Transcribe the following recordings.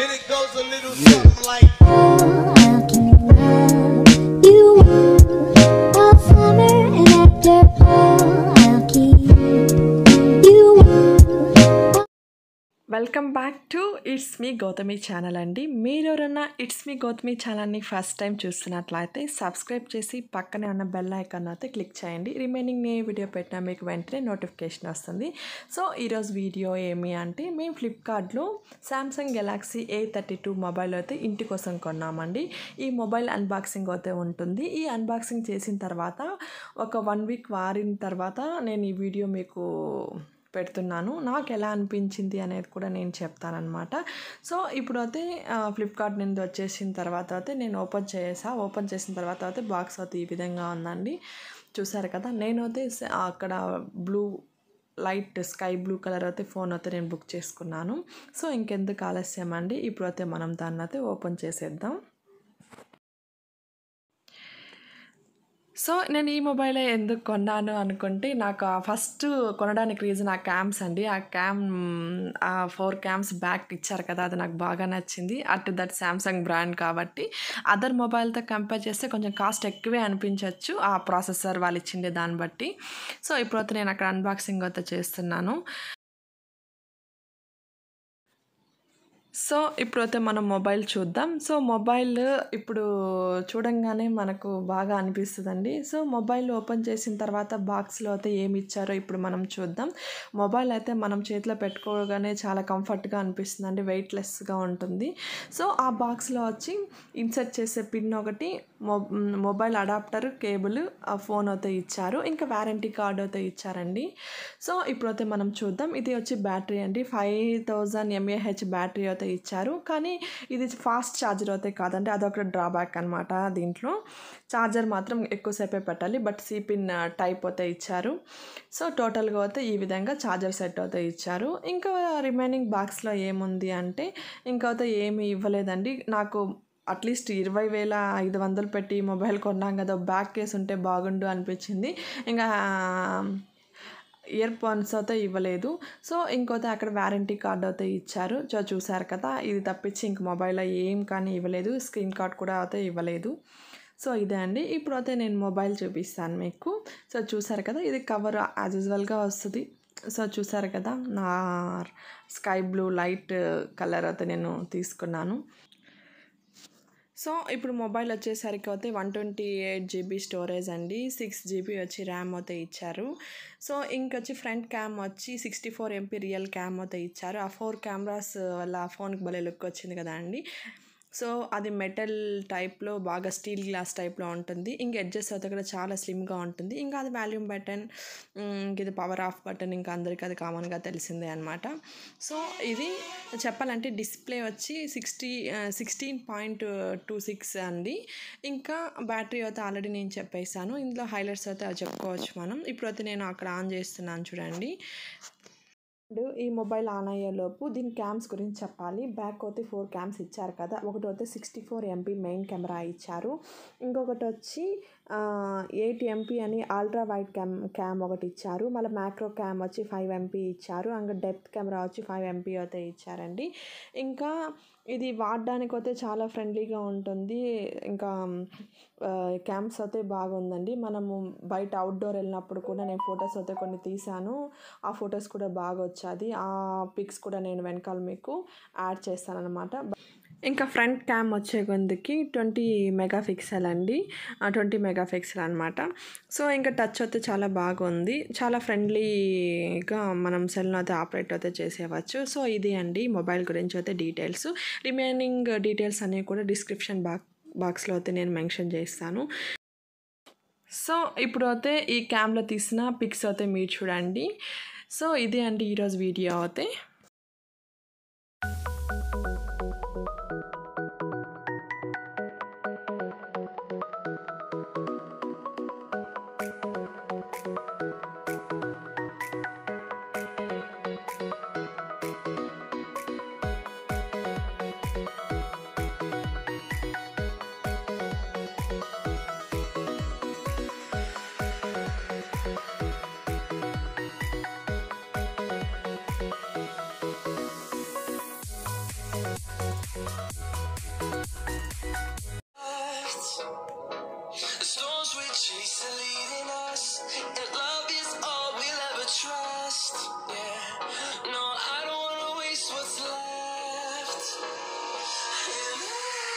And it goes a little something like. How can you love you all summer and after fall? I'll keep you welcome back to it's మీ Gautami channel అండి మీరు ఎవరన్నా it's మీ గౌతమి ఛానల్ని first time చూస్తున్నట్లయితే subscribe చేసి పక్కనే ఉన్న బెల్ ఐకాన్ అయితే క్లిక్ చేయండి రిమైనింగ్ నేను వీడియో పెట్టినా మీకు వెంటనే నోటిఫికేషన్ వస్తుంది సో ఈరోజు వీడియో ఏమి అంటే మేము ఫ్లిప్కార్ట్లో Samsung Galaxy A thirty two mobile అయితే ఇంటి కోసం కొన్నామండి ఈ మొబైల్ అన్బాక్సింగ్ అయితే ఉంటుంది ఈ అన్బాక్సింగ్ చేసిన తర్వాత ఒక వన్ వీక్ వారిన తర్వాత నేను ఈ వీడియో మీకు పెడుతున్నాను నాకు ఎలా అనిపించింది అనేది కూడా నేను చెప్తానమాట సో ఇప్పుడు అయితే ఫ్లిప్కార్ట్ నుండి వచ్చేసిన తర్వాత అయితే నేను ఓపెన్ చేసా ఓపెన్ చేసిన తర్వాత అయితే బాక్స్ అయితే ఈ విధంగా ఉందండి చూసారు కదా నేనైతే స- అక్కడ blue light sky blue colour అయితే ఫోన్ అయితే నేను బుక్ చేసుకున్నాను సో ఇంకెందుకు ఆలస్యం అండి ఇప్పుడు అయితే మనం దాన్ని అయితే ఓపెన్ చేసేద్దాం సో నేను ఈ మొబైల్ ఎందుకు కొన్నాను అనుకుంటే నాకు ఫస్ట్ కొనడానికి రీజన్ ఆ క్యామ్స్ అండి ఆ క్యామ్ ఆ ఫోర్ క్యామ్స్ బ్యాక్ ఇచ్చారు కదా అది నాకు బాగా నచ్చింది అట్ దట్ శాంసంగ్ బ్రాండ్ కాబట్టి అదర్ మొబైల్తో కంపేర్ చేస్తే కొంచెం కాస్ట్ ఎక్కువే అనిపించవచ్చు ఆ ప్రాసెసర్ వాళ్ళు ఇచ్చిండే దాన్ని బట్టి సో ఇప్పుడైతే నేను అక్కడ అన్బాక్సింగ్ అయితే చేస్తున్నాను సో ఇప్పుడైతే మనం మొబైల్ చూద్దాం సో మొబైల్ ఇప్పుడు చూడంగానే మనకు బాగా అనిపిస్తుందండి సో మొబైల్ ఓపెన్ చేసిన తర్వాత బాక్స్లో అయితే ఏమి ఇచ్చారో ఇప్పుడు మనం చూద్దాం మొబైల్ అయితే మనం చేతిలో పెట్టుకోగానే చాలా కంఫర్ట్గా అనిపిస్తుందండి వెయిట్లెస్గా ఉంటుంది సో ఆ బాక్స్లో వచ్చి ఇన్సర్ట్ చేసే పిన్ ఒకటి మొ మొబైల్ అడాప్టర్ కేబుల్ ఆ ఫోన్ అయితే ఇచ్చారు ఇంకా వారంటీ కార్డు అయితే ఇచ్చారండి సో ఇప్పుడైతే మనం చూద్దాం ఇది వచ్చి బ్యాటరీ అండి ఫైవ్ థౌజండ్ ఎంఏహెచ్ బ్యాటరీ అయితే ఇచ్చారు కానీ ఇది ఫాస్ట్ ఛార్జర్ అయితే కాదండి అదొక డ్రాబ్యాక్ అనమాట దీంట్లో ఛార్జర్ మాత్రం ఎక్కువసేపే పెట్టాలి బట్ సిపిన్ టైప్ అయితే ఇచ్చారు సో టోటల్గా అయితే ఈ విధంగా ఛార్జర్ సెట్ అయితే ఇచ్చారు ఇంకా రిమైనింగ్ బాక్స్లో ఏముంది అంటే ఇంకా అయితే ఏమి ఇవ్వలేదండి నాకు అట్లీస్ట్ ఇరవై వేల ఐదు వందలు పెట్టి మొబైల్ కొన్నాం కదా బ్యాక్ కేస్ ఉంటే బాగుండు అనిపించింది ఇంకా ఇయర్ ఫోన్స్ అయితే ఇవ్వలేదు సో ఇంకోతే అక్కడ వారంటీ కార్డు అయితే ఇచ్చారు సో చూసారు కదా ఇది తప్పించి ఇంక మొబైల్లో ఏం కానీ ఇవ్వలేదు స్క్రీన్ కార్డ్ కూడా అయితే ఇవ్వలేదు సో ఇదే అండి ఇప్పుడు అయితే నేను మొబైల్ చూపిస్తాను మీకు సో చూసారు కదా ఇది కవర్ యాజ్ యూజువల్గా వస్తుంది సో చూసారు కదా నా స్కై బ్లూ లైట్ కలర్ అయితే నేను తీసుకున్నాను సో ఇప్పుడు మొబైల్ వచ్చేసరికి అయితే one twenty eight GB storage అండి సిక్స్ జీబీ వచ్చి ర్యామ్ అయితే ఇచ్చారు సో ఇంకొచ్చి ఫ్రంట్ క్యామ్ వచ్చి sixty four MP rear cam అయితే ఇచ్చారు ఆ ఫోర్ కెమెరాస్ వల్ల ఆ ఫోన్కి భలే లుక్ వచ్చింది కదా అండి సో అది మెటల్ టైప్లో బాగా స్టీల్ గ్లాస్ టైప్లో ఉంటుంది ఇంకా ఎడ్జెస్ అయితే కూడా చాలా స్లిమ్గా ఉంటుంది ఇంకా అది వాల్యూమ్ బటన్ ఇంక ఇది పవర్ ఆఫ్ బటన్ ఇంకా అందరికీ అది కామన్గా తెలిసిందే అనమాట సో ఇది చెప్పాలంటే డిస్ప్లే వచ్చి sixty sixteen point two six అండి ఇంకా బ్యాటరీ అయితే ఆల్రెడీ నేను చెప్పేశాను ఇందులో హైలైట్స్ అయితే అవి చెప్పుకోవచ్చు మనం ఇప్పుడైతే నేను అక్కడ ఆన్ చేస్తున్నాను చూడండి ఇప్పుడు ఈ మొబైల్ ఆన్ అయ్యేలోపు దీని క్యామ్స్ గురించి చెప్పాలి బ్యాక్ అయితే ఫోర్ క్యామ్స్ ఇచ్చారు కదా ఒకటి అయితే sixty four MP main camera ఇచ్చారు ఇంకొకటి వచ్చి ఎయిట్ ఎంపీ అని అల్ట్రా వైడ్ క్యామ్ క్యామ్ ఒకటి ఇచ్చారు మళ్ళీ మ్యాక్రో క్యామ్ వచ్చి ఫైవ్ ఎంపీ ఇచ్చారు ఇంకా డెప్త్ కెమెరా వచ్చి ఫైవ్ ఎంపీ అయితే ఇచ్చారండి ఇంకా ఇది వాడడానికి అయితే చాలా ఫ్రెండ్లీగా ఉంటుంది ఇంకా క్యామ్స్ అయితే బాగుందండి మనము బయట అవుట్డోర్ వెళ్ళినప్పుడు కూడా నేను ఫొటోస్ అయితే కొన్ని తీసాను ఆ ఫొటోస్ కూడా బాగా వచ్చాది ఆ పిక్స్ కూడా నేను వెనకాల మీకు యాడ్ చేస్తాను అనమాట ఇంకా ఫ్రంట్ క్యామ్ వచ్చే కొందికి ట్వంటీ మెగా పిక్సెల్ అండి ట్వంటీ మెగా పిక్సెల్ అనమాట సో ఇంకా టచ్ అయితే చాలా బాగుంది చాలా ఫ్రెండ్లీగా మనం సెల్ను అయితే ఆపరేట్ అయితే చేసేవచ్చు సో ఇది అండి మొబైల్ గురించి అయితే డీటెయిల్స్ రిమైనింగ్ డీటెయిల్స్ అనేవి కూడా డిస్క్రిప్షన్ బాక్ బాక్స్లో అయితే నేను మెన్షన్ చేస్తాను సో ఇప్పుడు అయితే ఈ క్యామ్లో తీసిన పిక్స్ అయితే మీరు చూడండి సో ఇదే అండి ఈరోజు వీడియో అయితే we're chasing leading us, and love is all we'll ever trust. Yeah, no, I don't wanna waste what's left. And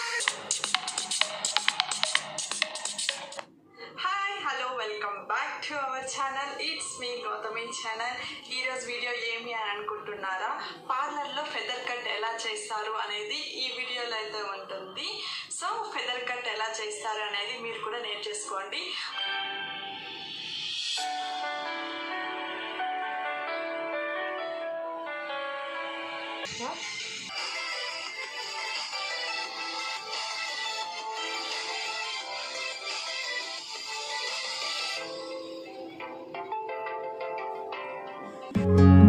hi hello welcome back to our channel it's మీ Gautami channel ఈరోజు video ఏమి అని అనుకుంటున్నారా పార్లర్లో feather cut ఎలా చేస్తారు అనేది ఈ వీడియోలో అయితే ఉంటుంది సో ఫెదర్ కట్ ఎలా చేస్తారు అనేది మీరు కూడా నేర్చేసుకోండి Thank